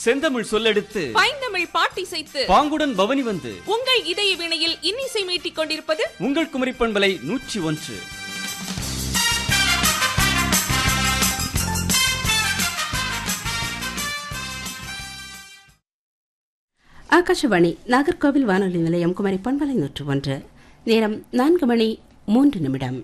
செந்தமிழ் சொல்லெடுத்து பைந்தமிழ் பாட்டிசைத்து பாங்குடன் பவனி வந்து உங்கள் இதய வினையில் இன்னிசை மீட்டிக் கொண்டிருப்பது உங்கள் குமரி பண்பலை நூற்றி ஒன்று ஆகாஷவாணி நாகர்கோவில் வானொலி நிலையம் குமரி பண்பலை நூற்று ஒன்று நேரம் நான்கு மணி மூன்று நிமிடம்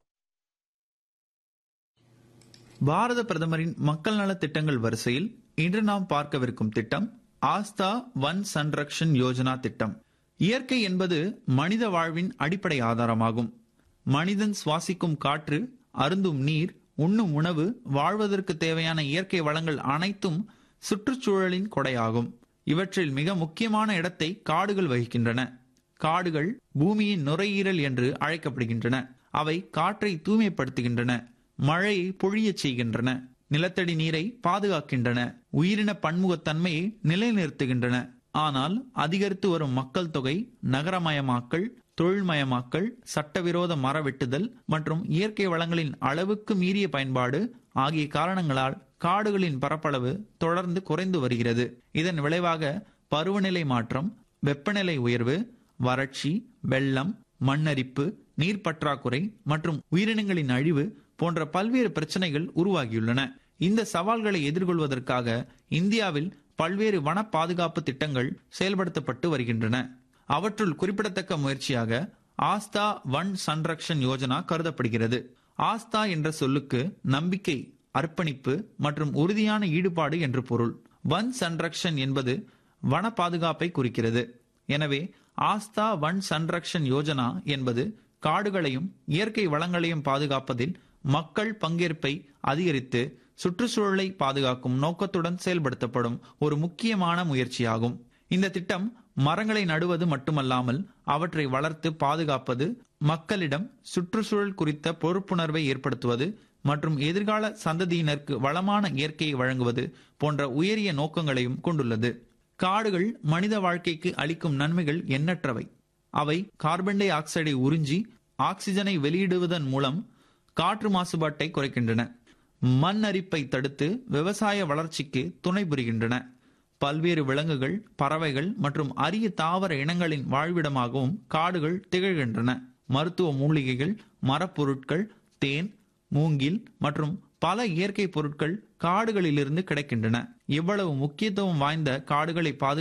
பாரத பிரதமரின் மக்கள் நல திட்டங்கள் வரிசையில் இன்று நாம் பார்க்கவிருக்கும் திட்டம் ஆஸ்தா வன் சன்ரக்ஷன் யோஜனா திட்டம் இயற்கை என்பது மனித வாழ்வின் அடிப்படை ஆதாரமாகும் மனிதன் சுவாசிக்கும் காற்று அருந்தும் நீர் உண்ணும் உணவு வாழ்வதற்கு தேவையான இயற்கை வளங்கள் அனைத்தும் சுற்றுச்சூழலின் கொடையாகும் இவற்றில் மிக முக்கியமான இடத்தை காடுகள் வகிக்கின்றன காடுகள் பூமியின் நுரையீரல் என்று அழைக்கப்படுகின்றன அவை காற்றை தூய்மைப்படுத்துகின்றன மழையை பொழியச் செய்கின்றன நிலத்தடி நீரை பாதுகாக்கின்றன உயிரின பன்முகத்தன்மையை நிலைநிறுத்துகின்றன ஆனால் அதிகரித்து வரும் மக்கள் தொகை நகரமயமாக்கல் தொழில்மயமாக்கல் சட்டவிரோத மர வெட்டுதல் மற்றும் இயற்கை வளங்களின் அளவுக்கு மீறிய பயன்பாடு ஆகிய காரணங்களால் காடுகளின் பரப்பளவு தொடர்ந்து குறைந்து வருகிறது இதன் விளைவாக பருவநிலை மாற்றம் வெப்பநிலை உயர்வு வறட்சி வெள்ளம் மண்ணரிப்பு நீர் பற்றாக்குறை மற்றும் உயிரினங்களின் அழிவு போன்ற பல்வேறு பிரச்சனைகள் உருவாகியுள்ளன இந்த சவால்களை எதிர்கொள்வதற்காக இந்தியாவில் பல்வேறு வன பாதுகாப்பு திட்டங்கள் செயல்படுத்தப்பட்டு வருகின்றன அவற்றுள் குறிப்பிடத்தக்க முயற்சியாக ஆஸ்தா வன் சன்ரக்ஷன் யோஜனா கருதப்படுகிறது ஆஸ்தா என்ற சொல்லுக்கு நம்பிக்கை அர்ப்பணிப்பு மற்றும் உறுதியான ஈடுபாடு என்று பொருள் வன் சன்ரக்ஷன் என்பது வன பாதுகாப்பை குறிக்கிறது எனவே ஆஸ்தா வன் சன்ரக்ஷன் யோஜனா என்பது காடுகளையும் இயற்கை வளங்களையும் பாதுகாப்பதில் மக்கள் பங்கேற்பை அதிகரித்து சுற்றுச்சூழலை பாதுகாக்கும் நோக்கத்துடன் செயல்படுத்தப்படும் ஒரு முக்கியமான முயற்சியாகும் இந்த திட்டம் மரங்களை நடுவது மட்டுமல்லாமல் அவற்றை வளர்த்து பாதுகாப்பது மக்களிடம் சுற்றுச்சூழல் குறித்த பொறுப்புணர்வை ஏற்படுத்துவது மற்றும் எதிர்கால சந்ததியினருக்கு வளமான இயற்கையை வழங்குவது போன்ற உயரிய நோக்கங்களையும் கொண்டுள்ளது காடுகள் மனித வாழ்க்கைக்கு அளிக்கும் நன்மைகள் எண்ணற்றவை அவை கார்பன் டை ஆக்சைடை உறிஞ்சி ஆக்சிஜனை வெளியிடுவதன் மூலம் காற்று மாசுபாட்டை குறைக்கின்றன மண் அரிப்பை தடுத்து விவசாய வளர்ச்சிக்கு துணை புரிகின்றன பல்வேறு விலங்குகள் பறவைகள் மற்றும் அரிய தாவர இனங்களின் வாழ்விடமாகவும் காடுகள் திகழ்கின்றன மருத்துவ மூலிகைகள் மரப்பொருட்கள் தேன் மூங்கில் மற்றும் பல இயற்கை பொருட்கள் காடுகளிலிருந்து கிடைக்கின்றன இவ்வளவு முக்கியத்துவம் வாய்ந்த காடுகளை பாதுகாக்க